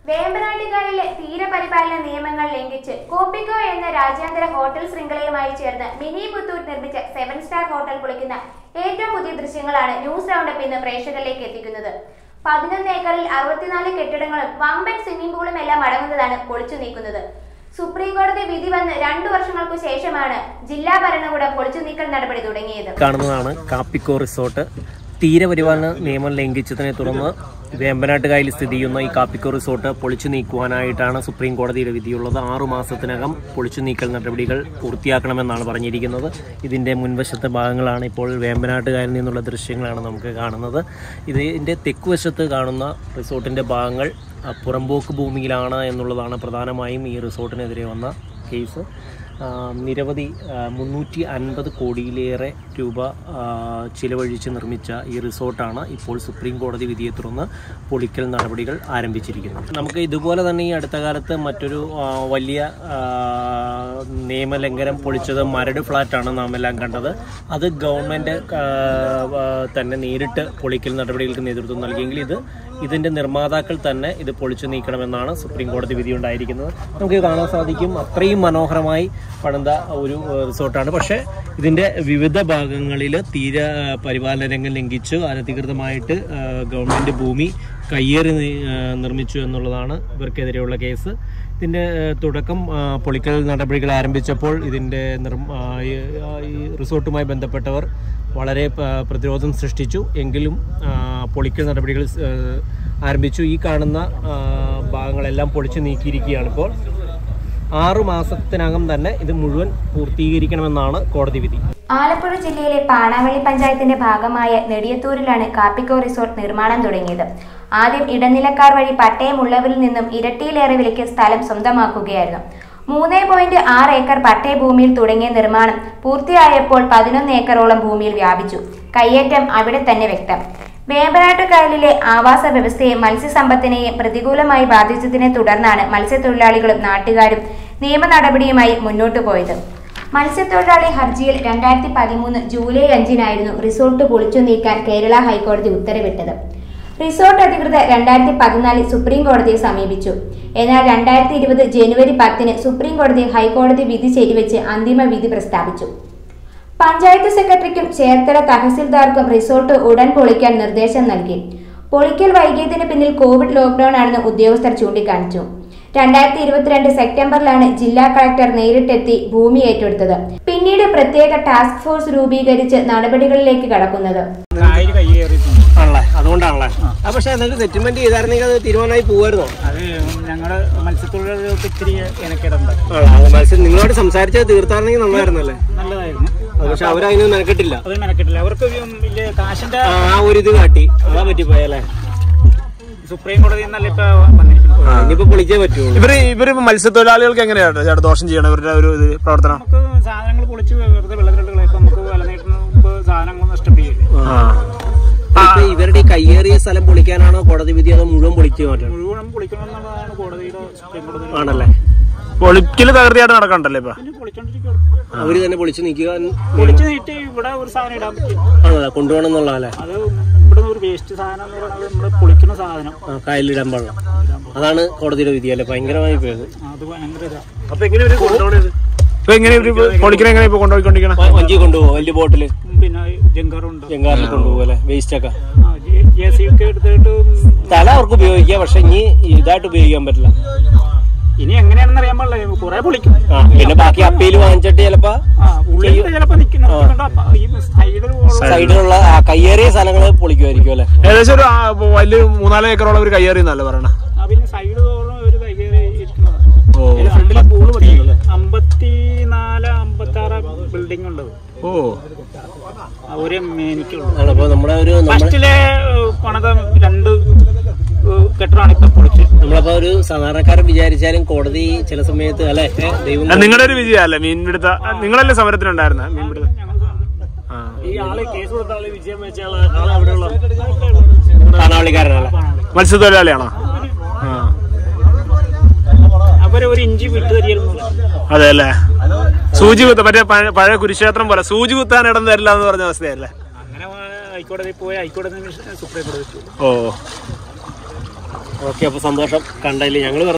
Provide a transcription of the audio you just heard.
വേമ്പനാട്ടുകാരിലെ തീരപരിപാലന നിയമങ്ങൾ ലംഘിച്ച് കോപ്പിക്കോ എന്ന രാജ്യാന്തര ഹോട്ടൽ ശൃംഖലയുമായി ചേർന്ന് മിനി പുത്തൂർ നിർമ്മിച്ച സെവൻ സ്റ്റാർ ഹോട്ടൽ പൊളിക്കുന്ന ഏറ്റവും പുതിയ ദൃശ്യങ്ങളാണ് ന്യൂസ് റൗണ്ടപ്പ് ഇന്ന് പ്രേക്ഷകരിലേക്ക് എത്തിക്കുന്നത് പതിനൊന്ന് ഏക്കറിൽ അറുപത്തിനാല് കെട്ടിടങ്ങളും വമ്പൻ സ്വിമ്മിംഗ് പൂളും എല്ലാം അടങ്ങുന്നതാണ് പൊളിച്ചു നീക്കുന്നത് സുപ്രീം കോടതി വിധി വന്ന് രണ്ടു വർഷങ്ങൾക്കു ശേഷമാണ് ജില്ലാ ഭരണകൂടം പൊളിച്ചു നീക്കൽ നടപടി തുടങ്ങിയത് കാണുന്നതാണ് കാപ്പിക്കോ റിസോർട്ട് തീരപരിപാലന നിയമം ലംഘിച്ചതിനെ തുടർന്ന് വേമ്പനാട്ടുകായൽ സ്ഥിതി ചെയ്യുന്ന ഈ കാപ്പിക്കോ റിസോർട്ട് പൊളിച്ചു നീക്കുവാനായിട്ടാണ് സുപ്രീം കോടതിയുടെ വിധിയുള്ളത് ആറു മാസത്തിനകം പൊളിച്ചു നീക്കൽ നടപടികൾ പൂർത്തിയാക്കണമെന്നാണ് പറഞ്ഞിരിക്കുന്നത് ഇതിൻ്റെ മുൻവശത്തെ ഭാഗങ്ങളാണ് ഇപ്പോൾ വേമ്പനാട്ടുകായലിൽ നിന്നുള്ള ദൃശ്യങ്ങളാണ് നമുക്ക് കാണുന്നത് ഇതിൻ്റെ തെക്കുവശത്ത് കാണുന്ന റിസോർട്ടിൻ്റെ ഭാഗങ്ങൾ ആ, പുറമ്പോക്ക് ഭൂമിയിലാണ് എന്നുള്ളതാണ് പ്രധാനമായും ഈ റിസോർട്ടിനെതിരെ വന്ന കേസ് ആ, നിരവധി മുന്നൂറ്റി അൻപത് കോടിയിലേറെ രൂപ ആ, ചിലവഴിച്ച് നിർമ്മിച്ച ഈ റിസോർട്ടാണ് ഇപ്പോൾ സുപ്രീം കോടതി വിധിയെ തുടർന്ന് പൊളിക്കൽ നടപടികൾ ആരംഭിച്ചിരിക്കുന്നത് നമുക്ക് ഇതുപോലെ തന്നെ ഈ അടുത്ത കാലത്ത് മറ്റൊരു ആ, വലിയ ആ, നിയമലംഘനം പൊളിച്ചത് മരട് ഫ്ലാറ്റാണ് നാം എല്ലാം കണ്ടത് അത് ഗവൺമെൻറ് തന്നെ നേരിട്ട് പൊളിക്കൽ നടപടികൾക്ക് നേതൃത്വം നൽകിയെങ്കിൽ ഇത് ഇതിന്റെ നിർമ്മാതാക്കൾ തന്നെ ഇത് പൊളിച്ചു നീക്കണമെന്നാണ് സുപ്രീം കോടതി വിധി ഉണ്ടായിരിക്കുന്നത് നമുക്ക് കാണാൻ സാധിക്കും അത്രയും മനോഹരമായി പണിത ഒരു ഏഹ്, റിസോർട്ടാണ് പക്ഷേ ഇതിന്റെ വിവിധ ഭാഗങ്ങളിൽ തീര ഏഹ്, പരിപാലന രംഗം ലംഘിച്ചു അനധികൃതമായിട്ട് ഏഹ്, ഗവൺമെന്റ് ഭൂമി കയ്യേറി നി- ഏഹ്, നിർമ്മിച്ചു എന്നുള്ളതാണ് ഇവർക്കെതിരെയുള്ള കേസ് ഇതിന്റെ ഏഹ്, തുടക്കം ആ, പൊളിക്കൽ നടപടികൾ ആരംഭിച്ചപ്പോൾ ഇതിന്റെ നിർമ്മ- ആ, ഈ- ആ, ഈ റിസോർട്ടുമായി ബന്ധപ്പെട്ടവർ വളരെ പ- പ്രതിരോധം സൃഷ്ടിച്ചു എങ്കിലും ആ, പൊളിക്കൽ നടപടികൾ സ്- ഏഹ്, ആരംഭിച്ചു ഈ കാണുന്ന ആ, ഭാഗങ്ങളെല്ലാം പൊളിച്ചു നീക്കിയിരിക്കുകയാണ് ഇപ്പോൾ ആറു മാസത്തിനകം തന്നെ ഇത് മുഴുവൻ പൂർത്തീകരിക്കണമെന്നാണ് കോടതി വിധി ആലപ്പുഴ ജില്ലയിലെ പാണാവള്ളി പഞ്ചായത്തിന്റെ ഭാഗമായ നെടിയത്തൂരിലാണ് കാപ്പിക്കോ റിസോർട്ട് നിർമ്മാണം തുടങ്ങിയത് ആദ്യം ഇടനിലക്കാർ വഴി പട്ടയമുള്ളവരിൽ നിന്നും ഇരട്ടിയിലേറെ വിലയ്ക്ക് സ്ഥലം സ്വന്തമാക്കുകയായിരുന്നു മൂന്ന് പോയിന്റ് ആറ് ഏക്കർ പട്ടയ ഭൂമിയിൽ തുടങ്ങിയ നിർമ്മാണം പൂർത്തിയായപ്പോൾ പതിനൊന്ന് ഏക്കറോളം ഭൂമിയിൽ വ്യാപിച്ചു കയ്യേറ്റം അവിടെ തന്നെ വ്യക്തം വേമ്പനാട്ടുകായലിലെ ആവാസ വ്യവസ്ഥയെയും മത്സ്യസമ്പത്തിനെയും പ്രതികൂലമായി ബാധിച്ചതിനെ തുടർന്നാണ് മത്സ്യത്തൊഴിലാളികളും നാട്ടുകാരും നിയമ നടപടിയുമായി മുന്നോട്ടു പോയത് മത്സ്യത്തൊഴിലാളി ഹർജിയിൽ രണ്ടായിരത്തി പതിമൂന്ന് ജൂലൈ അഞ്ചിനായിരുന്നു റിസോർട്ട് പൊളിച്ചു നീക്കാൻ കേരള ഹൈക്കോടതി ഉത്തരവിട്ടത് റിസോർട്ട് അധികൃതർ രണ്ടായിരത്തി പതിനാലിൽ സുപ്രീം കോടതിയെ സമീപിച്ചു എന്നാൽ രണ്ടായിരത്തി ഇരുപത് ജനുവരി പത്തിന് സുപ്രീം കോടതി ഹൈക്കോടതി വിധി ശരിവെച്ച് അന്തിമ വിധി പ്രസ്താവിച്ചു പഞ്ചായത്ത് സെക്രട്ടറിക്കും ചേർത്തല തഹസിൽദാർക്കും റിസോർട്ട് ഉടൻ പൊളിക്കാൻ നിർദ്ദേശം നൽകി പൊളിക്കൽ വൈകിയതിന് പിന്നിൽ കോവിഡ് ലോക്ക്ഡൌൺ ആണെന്ന് ഉദ്യോഗസ്ഥർ ചൂണ്ടിക്കാണിച്ചു രണ്ടായിരത്തി ഇരുപത്തിരണ്ട് സെപ്റ്റംബറിലാണ് ജില്ലാ കളക്ടർ നേരിട്ടെത്തി ഭൂമി ഏറ്റെടുത്തത് പിന്നീട് പ്രത്യേക ടാസ്ക് ഫോഴ്സ് രൂപീകരിച്ച് നടപടികളിലേക്ക് കടക്കുന്നത് കായല് കയ്യേറിയിട്ടുണ്ട് ആണല്ലേ അതുകൊണ്ടാണല്ലേ ആ പക്ഷേ നിങ്ങൾക്ക് സെറ്റിൽമെന്റ് ചെയ്തായിരുന്നെങ്കിൽ അത് തീരുമാനമായി പോകുമായിരുന്നോ അത് ഞങ്ങള് മത്സ്യത്തൊഴിലാളികൾക്ക് ഇത്തിരി എനക്കിടുണ്ട് മത്സ്യം നിങ്ങളോട് സംസാരിച്ചത് തീർത്തായിരുന്നെങ്കിൽ നന്നായിരുന്നല്ലേ നല്ലതായിരുന്നു അത് പക്ഷെ അവരതിന് മെനക്കെട്ടില്ല അത് മെനക്കെട്ടില്ല അവർക്ക് ഒരു വലിയ കാശിന്റെ ആ ഒരു ഇത് കാട്ടി അതാ പറ്റിപ്പോയല്ലേ സുപ്രീം കോടതിയിൽ നിന്നല്ല ഇപ്പൊ വന്നിരിക്കുന്നത് ഇനിയിപ്പോ പൊളിച്ചേ പറ്റുള്ളൂ ഇവര് ഇവര് മത്സ്യത്തൊഴിലാളികൾക്ക് എങ്ങനെയാണ് ചേട്ടാ ദോഷം ചെയ്യണം ഇവരുടെ ഒരു ഇത് പ്രവർത്തനം നമുക്ക് സാധനങ്ങൾ പൊളിച്ച് വെറുതെ വെള്ളത്തിലോട്ട് കളയുമ്പോൾ നമുക്ക് വില നീട്ടുന്ന മുമ്പ് സാധനങ്ങൾ നഷ്ടപ്പെടുകയില്ല ഇപ്പൊ ഇവരുടെ ഈ കയ്യേറിയ സ്ഥലം പൊളിക്കാനാണോ കോടതി വിധി അതോ മുഴുവൻ പൊളിച്ചു മാറ്റണം മുഴുവൻ പൊളിക്കണമെന്നുള്ളതാണ് കോടതിയുടെ സുപ്രീം കോടതി ആണല്ലേ പൊളിക്കല് തകൃതിയായിട്ട് നടക്കണ്ടല്ലേ ഇപ്പൊ പിന്നെ പൊളിച്ചോണ്ടിരിക്കുകയാണ് അവര് തന്നെ പൊളിച്ചു നിൽക്കുക പൊളിച്ച് നീട്ടി ഇവിടെ ഒരു സാധനം ഇടാൻ പറ്റും ആണല്ലേ കൊണ്ടുപോകണം എന്നുള്ളതല്ലേ അത് ഇവിടെ ഒരു വേസ്റ്റ് സാധനം എന്ന് പറയുന്നത് നമ്മുടെ പൊളിക്കുന്ന സാധനം ആ കായലിടാൻ പാടില്ല അതാണ് കോടതിയുടെ വിധി അല്ലേ ഭയങ്കരമായി പോയത് അത് ഭയങ്കര ഇതാ അപ്പൊ എങ്ങനെ ഇവര് കൊണ്ടുപോകണത് ഇപ്പൊ എങ്ങനെ ഇവര് പൊളിക്കണ എങ്ങനെ ഇപ്പൊ കൊണ്ടുപോയിക്കൊണ്ടിരിക്കണം വഞ്ചി കൊണ്ടുപോകും വലിയ ബോട്ടില് പിന്നെ ജങ്കാറുണ്ട് ജങ്കാറിൽ കൊണ്ടുപോകും അല്ലേ വേസ്റ്റ് ഒക്കെ ജെ സി ഒക്കെ എടുത്തിട്ട് തല അവർക്ക് ഉപയോഗിക്കാം പക്ഷെ ഇനി ഇതായിട്ട് ഉപയോഗിക്കാൻ പറ്റില്ല ഇനി എങ്ങനെയാണെന്ന് അറിയാൻ പാടില്ല കുറെ പൊളിക്കും ആ പിന്നെ ബാക്കി അപ്പീൽ വാങ്ങിച്ചിട്ട് ചിലപ്പോ ആ ഉള്ളിൽ ചിലപ്പോ നിൽക്കുന്ന ഈ സൈഡിൽ സൈഡിലുള്ള ആ കയ്യേറിയ സ്ഥലങ്ങൾ പൊളിക്കുമായിരിക്കും അല്ലെ ഏകദേശം ഒരു ആ, വലിയ മൂന്നാല് ഏക്കറോളം ഒരു കയ്യേറിയെന്നല്ലേ പറയണ പിന്നെ സൈഡ് തോറും ഒരു കൈകേറി ഇരിക്കുന്നത് ഓ ഫ്രണ്ടിലെ പൂള് പറ്റില്ല അമ്പത്തിനാല് അമ്പത്തി ആറ് ബിൽഡിംഗ് ഉള്ളത് ഓ ആ, ഒരു മേനിക്കുള്ളത് അപ്പൊ നമ്മുടെ ഒരു നമ്മള് ഫസ്റ്റിലെ പണിത രണ്ട് ഏഹ്, കെട്ടിടമാണ് ഇപ്പൊ പൊളിച്ച് നമ്മളപ്പോ ഒരു സാധാരണക്കാരൻ വിചാരിച്ചാലും കോടതി ചില സമയത്ത് അല്ലെ ദൈവം നിങ്ങളുടെ ഒരു വിജയമല്ലേ മീൻപിടുത്ത നിങ്ങളല്ലേ സമരത്തിനുണ്ടായിരുന്ന മീൻപിടുത്ത ആ ഈ ആള് കേസ് കൊടുത്ത ആള് വിജയം വെച്ച ആള് ആള് അവിടെയുള്ള സ്ഥാനാവളിക്കാരനല്ലേ മത്സ്യത്തൊഴിലാളിയാണോ ആ അവരെ ഒരു ഇഞ്ചി വിട്ടു തരികയായിരുന്നു അതെ അല്ലേ സൂചി കുത്ത മറ്റേ പഴ- പഴയ കുരുക്ഷേത്രം പോലെ സൂചി കുത്താൻ ഇടം തരില്ല എന്ന് പറഞ്ഞ അവസ്ഥയല്ലേ അങ്ങനെ ഹൈക്കോടതി പോയി ഹൈക്കോടതി സുപ്രീം കോടതി പോയി ഓ ഓക്കെ അപ്പോൾ സന്തോഷം കണ്ടതിൽ ഞങ്ങൾ